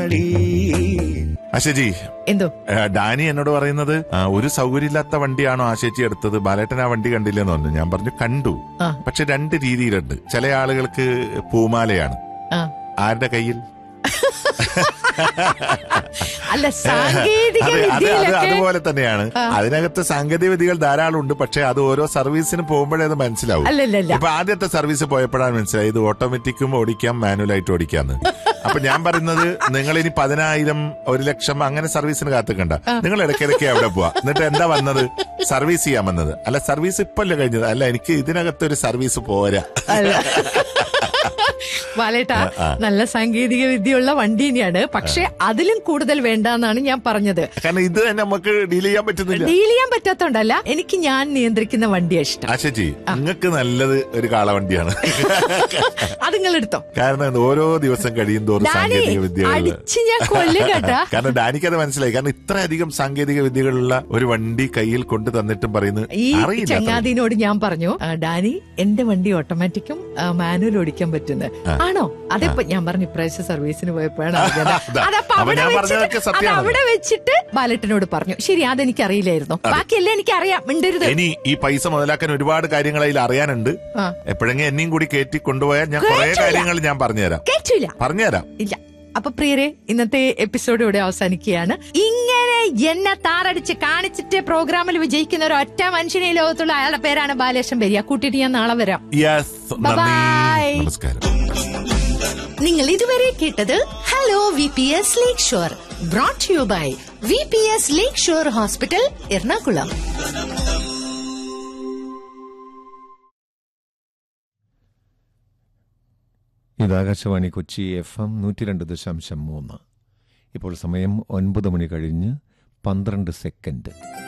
പാടി അശജി എന്തോ ഡാനി എന്നോട് പറയുന്നത് ആ, ഒരു സൗകര്യമില്ലാത്ത വണ്ടിയാണോ ആശേച്ചി എടുത്തത് ബാലേട്ടൻ ആ വണ്ടി കണ്ടില്ലെന്ന് പറഞ്ഞു ഞാൻ പറഞ്ഞു കണ്ടു ആ. പക്ഷെ രണ്ട് രീതിയിലുണ്ട് ചില ആളുകൾക്ക് പൂമാലയാണ് ആ ആരുടെ കയ്യിൽ അല്ല സാങ്കേതിക അതെ അത് അത് വിദ്യയിലൊക്കെ അതുപോലെ തന്നെയാണ് അതിനകത്ത് സാങ്കേതിക വിദ്യകൾ ധാരാളം ഉണ്ട് പക്ഷെ അത് ഓരോ സർവീസിന് പോകുമ്പോഴേ അത് മനസ്സിലാവും അല്ലല്ലല്ല ഇപ്പൊ ആദ്യത്തെ സർവീസ് പോയപ്പോഴാണ് മനസ്സിലായത് ഇത് ഓട്ടോമാറ്റിക്കും ഓടിക്കാം മാനുവലായിട്ട് ഓടിക്കാന്ന് അപ്പൊ ഞാൻ പറയുന്നത് നിങ്ങൾ ഇനി പതിനായിരം ഒരു ലക്ഷം അങ്ങനെ സർവീസിന് കാത്തുക്കണ്ട നിങ്ങൾ ഇടയ്ക്കിടയ്ക്ക് അവിടെ പോവാ എന്നിട്ട് എന്താ വന്നത് സർവീസ് ചെയ്യാൻ വന്നത് അല്ല സർവീസ് ഇപ്പല്ലേ കഴിഞ്ഞത് അല്ല എനിക്ക് ഇതിനകത്ത് ഒരു സർവീസ് പോരാ അല്ല വാലേട്ടാ നല്ല സാങ്കേതിക വിദ്യയുള്ള വണ്ടി തന്നെയാണ് പക്ഷെ അതിലും കൂടുതൽ വേണ്ടെന്നാണ് ഞാൻ പറഞ്ഞത് കാരണം ഇത് തന്നെ നമുക്ക് ഡീൽ ചെയ്യാൻ പറ്റുന്നില്ല ഡീൽ ചെയ്യാൻ പറ്റാത്തോണ്ടല്ല എനിക്ക് ഞാൻ നിയന്ത്രിക്കുന്ന വണ്ടിയാ ഇഷ്ടം ആശജി നിങ്ങൾക്ക് നല്ലത് ഒരു കാളവണ്ടിയാണ് അത് നിങ്ങൾ എടുത്തോ കാരണം ഓരോ ദിവസം കഴിയും തോറും ഡാനി സാങ്കേതിക വിദ്യകൾ അടിച്ച് ഞാൻ കൊല്ലും കേട്ടാ കാരണം ഡാനിക്ക് അത് മനസ്സിലായി കാരണം ഇത്രയധികം സാങ്കേതിക വിദ്യകളുള്ള ഒരു വണ്ടി കയ്യിൽ കൊണ്ടു തന്നിട്ടും പറയുന്നത് ഈ അറിയില്ല അത്ര. ചങ്ങാതിനോട് ഞാൻ പറഞ്ഞു "ആ, ഡാനി എന്റെ വണ്ടി ഓട്ടോമാറ്റിക്കും മാനുവൽ ഓടിക്കാൻ പറ്റുന്നത് ആണോ അതിപ്പോ ഞാൻ പറഞ്ഞു ഇപ്രാവശ്യം സർവീസിന് പോയപ്പോഴാണ് അറിഞ്ഞത്. അതാ. അതപ്പോ അപ്പൊ അവിടെ ഞാൻ വെച്ചിട്ട് പറഞ്ഞതൊക്കെ അത് സത്യമാണ്. അവിടെ വെച്ചിട്ട് ബാലറ്റിനോട് പറഞ്ഞു ശരി അതെനിക്ക് അറിയില്ലായിരുന്നു ബാക്കിയെല്ലാം എനിക്ക് അറിയാം മിണ്ടരുത് ഇനി ഈ പൈസ മുതലാക്കാൻ ഒരുപാട് കാര്യങ്ങൾ അതിൽ അറിയാനുണ്ട് ആ. എപ്പോഴെങ്കിലും എന്നെയും കൂടി കയറ്റി കൊണ്ടുപോയാൽ ഞാൻ കുറെ കേട്ടില്ല. കാര്യങ്ങൾ ഞാൻ പറഞ്ഞുതരാം കേട്ടില്ല പറഞ്ഞുതരാം ഇല്ല അപ്പൊ പ്രിയരെ ഇന്നത്തെ എപ്പിസോഡ് ഇവിടെ അവസാനിക്കുകയാണ് ഇങ്ങനെ എന്നെ താറടിച്ച് കാണിച്ചിട്ട് പ്രോഗ്രാമിൽ വിജയിക്കുന്ന ഒരു ഒറ്റ മനുഷ്യനെ ഈ ലോകത്തുള്ള അയാളുടെ പേരാണ് ബാലേഷൻ പെരിയ കൂട്ടിയിട്ട് ഞാൻ നാളെ വരാം യെസ് Bye-bye. നന്ദി നമസ്കാരം നിങ്ങൾ ഇതുവരെ കേട്ടത് hello V P S lakeshore brought you by V P S lakeshore hospital Ernakulam ഇത് ആകാശവാണി കൊച്ചി എഫ് എം നൂറ്റി രണ്ട് ദശാംശം മൂന്ന് ഇപ്പോൾ സമയം ഒൻപത് മണി കഴിഞ്ഞ് പന്ത്രണ്ട് സെക്കൻഡ്